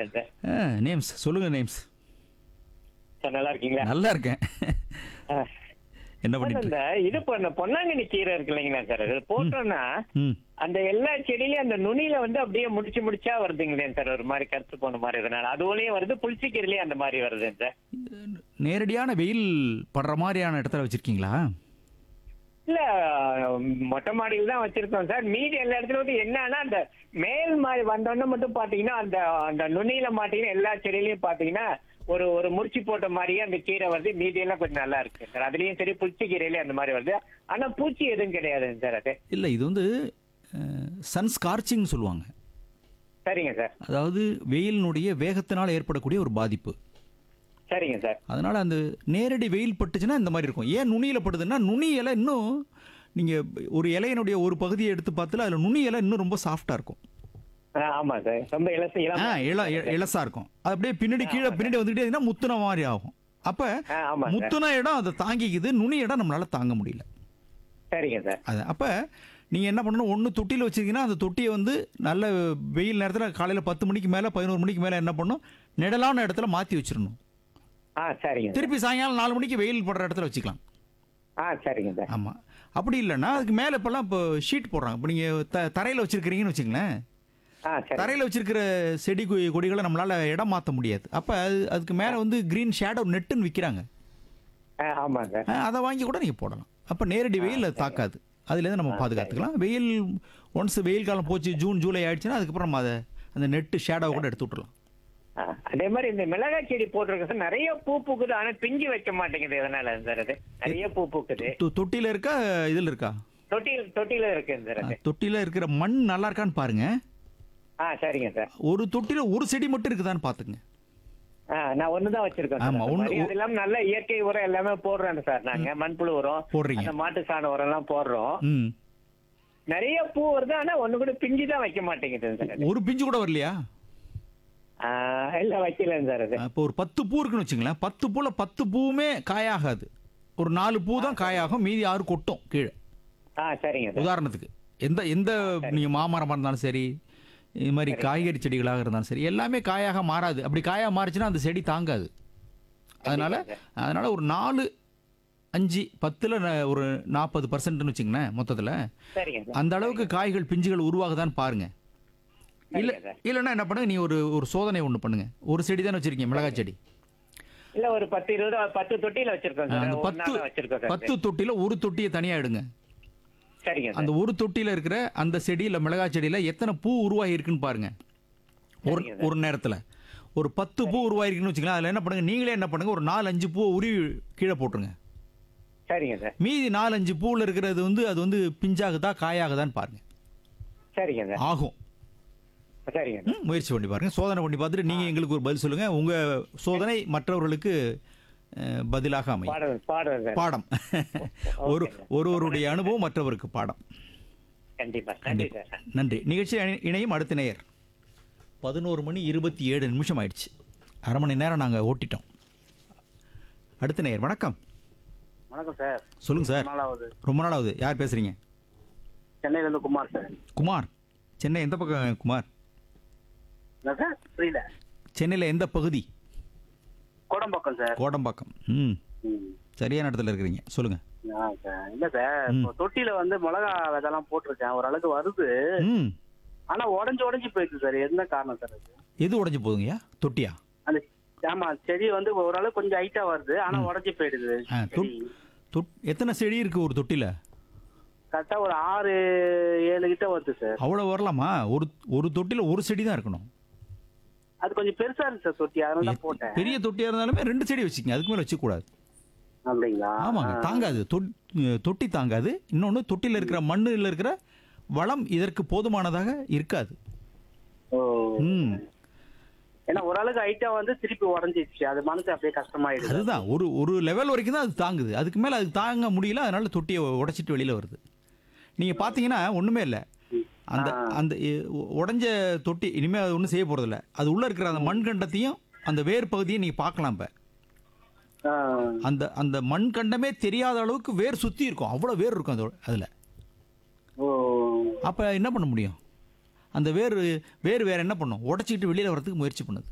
Sir sir names சொல்லுங்க names sir நல்லா இருக்கீங்களா நல்லா இருக்கேன் ஆ. என்ன சார், பண்ணிட்டு இந்த இது பண்ண பொன்னாங்கண்ணி கீரை இருக்கு இல்லைங்களா சார் அது போட்டோம்னா ம் அந்த எல்லா செடியிலயும் அந்த நுனியில வந்து அப்படியே முடிச்சு முடிச்சா வருதுங்களே சார் ஒரு மாதிரி கருத்து போன மாதிரி இதனால அதுலயும் வருது புளிச்சி கீரையிலயும் அந்த மாதிரி வருது சார் நேரடியான வெயில் படுற மாதிரியான இடத்துல வச்சிருக்கீங்களா இல்ல மொட்டை மாடியில் தான் வச்சிருக்கோம் சார் மீதி எல்லா இடத்துல வந்து என்னன்னா அந்த மேல் மாதிரி வந்தோடனே மட்டும் பாத்தீங்கன்னா அந்த அந்த நுனியில மாட்டீங்கன்னா எல்லா செடியிலயும் பாத்தீங்கன்னா ஒரு ஒரு முடிச்சு போட்ட மாதிரியே அந்த கீரை வருது மீதி எல்லாம் கொஞ்சம் நல்லா இருக்கு சார் அதுலயும் சரி புளிச்சி கீரையிலயும் அந்த மாதிரி வருது ஆனா பூச்சி எதுவும் கிடையாதுங்க சார் அது இல்லை இது வந்து சன் ஸ்கார்ச்சிங் சொல்லுவாங்க சரிங்க சார் அதாவது வெயிலினுடைய வேகத்தினால் ஏற்படக்கூடிய ஒரு பாதிப்பு சரிங்க சார் அதனால் அந்த நேரடி வெயில் பட்டுச்சுன்னா இந்த மாதிரி இருக்கும் ஏன் நுனியில் படுதுன்னா நுனி இலை இன்னும் நீங்கள் ஒரு இலையினுடைய ஒரு பகுதியை எடுத்து பார்த்துல அதில் நுனி இலை இன்னும் ரொம்ப சாஃப்டாக இருக்கும் ஆ, ஆமா சார் ரொம்ப இலசு ஆ இளம் இள இ- இளசா இருக்கும் அது அப்படியே பின்னாடி கீழே பின்னாடி வந்துட்டே இருந்தீங்கன்னா முத்துன மாதிரி ஆகும் அப்போ ஆ, ஆமா சார் முத்துன இடம் அதை தாங்கிக்குது நுனி இடம் நம்மளால தாங்க முடியல சரிங்க சார் அது அப்போ நீங்கள் என்ன பண்ணணும் ஒன்று தொட்டியில் வச்சிருக்கீங்கன்னா அந்த தொட்டியை வந்து நல்ல வெயில் நேரத்தில் காலையில் பத்து மணிக்கு மேலே பதினோரு மணிக்கு மேலே என்ன பண்ணணும் நிழலான இடத்துல மாற்றி வச்சிடணும் ஆ சரிங்க சார். திருப்பி சாயங்காலம் நாலு மணிக்கு வெயில் படுற இடத்துல வச்சுக்கலாம் ஆ சரிங்க சார் ஆமாம் அப்படி இல்லைன்னா அதுக்கு மேலே இப்போல்லாம் இப்போ ஷீட் போடுறாங்க இப்போ நீங்கள் த தரையில் வச்சுருக்கிறீங்கன்னு வச்சுங்களேன் ஆ சரி தரையில் வச்சிருக்கிற செடி கொ- கொடிகளை நம்மளால் இடம் மாற்ற முடியாது அப்போ அது அதுக்கு மேலே வந்து க்ரீன் ஷேடோ நெட்டுன்னு விற்கிறாங்க ஆ ஆமா சார் அதை வாங்கி கூட நீங்கள் போடலாம் அப்போ நேரடி வெயில் அது தாக்காது அதுலேருந்து நம்ம பாதுகாத்துக்கலாம் வெயில் ஒன்ஸ் வெயில் காலம் போச்சு ஜூன் ஜூலை ஆயிடுச்சுன்னா அதுக்கப்புறம் நம்ம அதை அந்த நெட்டு ஷேடோவை கூட எடுத்து விட்டுறலாம் ஆ, அதே மாதிரி இந்த மிளகாய் செடி போட்டிருக்கு சார் நிறைய பூ பூக்குது ஆனா பிஞ்சு வைக்க மாட்டேங்குது எதனால சார் அது நிறைய பூ பூக்குது தொ- தொட்டியில் இருக்கா இதில் இருக்கா தொட்டியில் தொட்டியில இருக்கு சார் அது தொட்டியில் இருக்கிற மண் நல்லா இருக்கான்னு பாருங்க ஆ சரிங்க சார் ஒரு தொட்டியில் ஒரு செடி மட்டும் இருக்குதான்னு பார்த்துங்க ஆ நான் ஒண்ணுதான் வச்சிருக்கேன் சார். ஆமா, அந்த ஒண்ணு- மாதிரி. அது இல்லாம நல்ல இயற்கை உரம் எல்லாமே போடுறோம் சார் நாங்க மண்புழு உரம் போடுறீங்க. அந்த மாட்டு சாண உரம் எல்லாம் போடுறோம் ம் நிறைய பூ வருது ஆனா ஒண்ணு கூட பிஞ்சு தான் வைக்க மாட்டேங்குது சார் அது. ஒரு பிஞ்சு கூட வரலையா ஆ, இல்ல வைக்கல சார் அது இப்போ ஒரு பத்து பூ இருக்குன்னு வச்சுங்களேன் பத்து பூல பத்து பூவுமே காயாகாது ஒரு நாலு பூ தான் காயாகும் மீதி ஆறு கொட்டும் கீழே ஆ சரிங்க சார் உதாரணத்துக்கு எந்த எந்த நீங்க மாமரமா இருந்தாலும் சரி இது மாதிரி காய்கறி செடிகளாக இருந்தாலும் சரி எல்லாமே காயாக மாறாது அப்படி காயா மாறுச்சுன்னா அந்த செடி தாங்காது அதனால அதனால ஒரு நாலு அஞ்சு பத்துல ந- ஒரு நாற்பது பர்சன்ட்னு வச்சுங்களேன் மொத்தத்துல சரிங்க சார் அந்த அளவுக்கு காய்கள் பிஞ்சுகள் உருவாகுதான்னு பாருங்க இல்ல சரிங்க சார் இல்லைன்னா என்ன பண்ணுங்க நீ ஒரு ஒரு சோதனை ஒன்று பண்ணுங்க ஒரு செடி தானே வச்சிருக்கீங்க மிளகாய் செடி இல்ல ஒரு பத்து இருபது பத்து தொட்டியில வச்சிருக்கோம் சார் அந்த ஒரு பத்து நாள் வச்சிருக்கோம் சார் பத்து தொட்டியில ஒரு தொட்டியை தனியா எடுங்க சரிங்க சார் அந்த ஒரு தொட்டியில இருக்கிற அந்த செடியில மிளகாய் செடியில எத்தனை பூ உருவாகி இருக்குன்னு பாருங்க ஒரு சரிங்க ஒரு நேரத்துல ஒரு பத்து பூ உருவாயிருக்குன்னு வச்சுக்கலாம் அதுல என்ன பண்ணுங்க நீங்களே என்ன பண்ணுங்க ஒரு நாலு அஞ்சு பூ உருவி கீழே போட்டுருங்க சரிங்க சார் மீதி நாலு அஞ்சு பூவில் இருக்கிறது வந்து அது வந்து பிஞ்சாகுதா காயாகுதான்னு பாருங்க சரிங்க சார் ஆகும் சரிங்க சார் ம், முயற்சி பண்ணி பாருங்க சோதனை பண்ணி பார்த்துட்டு நீங்க எங்களுக்கு ஒரு பதில் சொல்லுங்க உங்க சோதனை மற்றவர்களுக்கு அஹ், பதிலாக அமையும் பாடுறேன் பாடுறேன் சார் பாடம் ஒரு ஒருவருடைய அனுபவம் மற்றவருக்கு பாடம் கண்டிப்பா நன்றி சார் நன்றி நிகழ்ச்சி இணை- இணையும் அடுத்த நேயர் பதினோரு மணி இருபத்தி ஏழு நிமிஷம் ஆயிடுச்சு அரை மணி நேரம் நாங்கள் ஓட்டிட்டோம் அடுத்த நேயர் வணக்கம் வணக்கம் சார் சொல்லுங்க சார் நாலாவது ரொம்ப நாள் ஆகுது யார் பேசுறீங்க சென்னையில இருந்து குமார் சார் குமார் சென்னை எந்த பக்கம் குமார் என்ன சார் புரியல சென்னையில் எந்த பகுதி கோடம்பாக்கம் சார் கோடம்பாக்கம் ம் ம். சரியான இடத்துல இருக்கிறீங்க சொல்லுங்க ஆ, சார். இல்ல சார் இப்போ தொட்டியில வந்து மிளகா விதெல்லாம் போட்டிருக்கேன் ஓரளவுக்கு வருது ம் ஆனா உடஞ்சு உடஞ்சு போயிடுது சார் என்ன காரணம் சார் அது எது உடஞ்சி போகுதுங்கய்யா தொட்டியா அந்த ஆமா செடி வந்து ஓரளவுக்கு கொஞ்சம் ஹைட்டா வருது ஆனா உடஞ்சு போயிடுது ஆ, தொட் தொட் எத்தனை செடி இருக்கு ஒரு தொட்டியில் கரெக்டா ஒரு ஆறு ஏழு கிட்ட வருது சார் அவ்வளோ வரலாமா ஒரு ஒரு தொட்டியில் ஒரு செடி தான் இருக்கணும் அது கொஞ்சம் பெருசா இருக்கு சார் தொட்டி அதனால தான் போட்டேன் பெரிய தொட்டியா இருந்தாலுமே ரெண்டு செடி வச்சுக்கங்க அதுக்கு மேல வச்சுக்கூடாது அப்படிங்களா ஆமாங்க தாங்காது தொட்- தொட்டி தாங்காது இன்னொன்று தொட்டியில் இருக்கிற மண்ணில் இருக்கிற வளம் இதற்கு போதுமானதாக இருக்காது ஓ ம் ஏன்னா ஓரளவுக்கு ஹைட்டா வந்து திருப்பி உடஞ்சிடுச்சு அது மனசு அப்படியே கஷ்டமாயிடுது அதுதான் ஒரு ஒரு லெவல் வரைக்கும் தான் அது தாங்குது அதுக்கு மேலே அது தாங்க முடியல அதனால தொட்டியை உடைச்சிட்டு வெளியில் வருது நீங்கள் பார்த்தீங்கன்னா ஒன்றுமே இல்லை அந்த அந்த எ- உடைஞ்ச தொட்டி இனிமேல் அது ஒன்றும் செய்ய போகிறதில்ல அது உள்ளே இருக்கிற அந்த மண் கண்டத்தையும் அந்த வேர் பகுதியை நீங்கள் பார்க்கலாம் இப்போ ஆ. அந்த அந்த மண் கண்டமே தெரியாத அளவுக்கு வேர் சுற்றி இருக்கும் அவ்வளோ வேர் இருக்கும் அதோட அதில் ஓ அப்போ என்ன பண்ண முடியும் அந்த வேர் வேர் வேற என்ன பண்ணும் உடச்சிக்கிட்டு வெளியில் வரதுக்கு முயற்சி பண்ணுது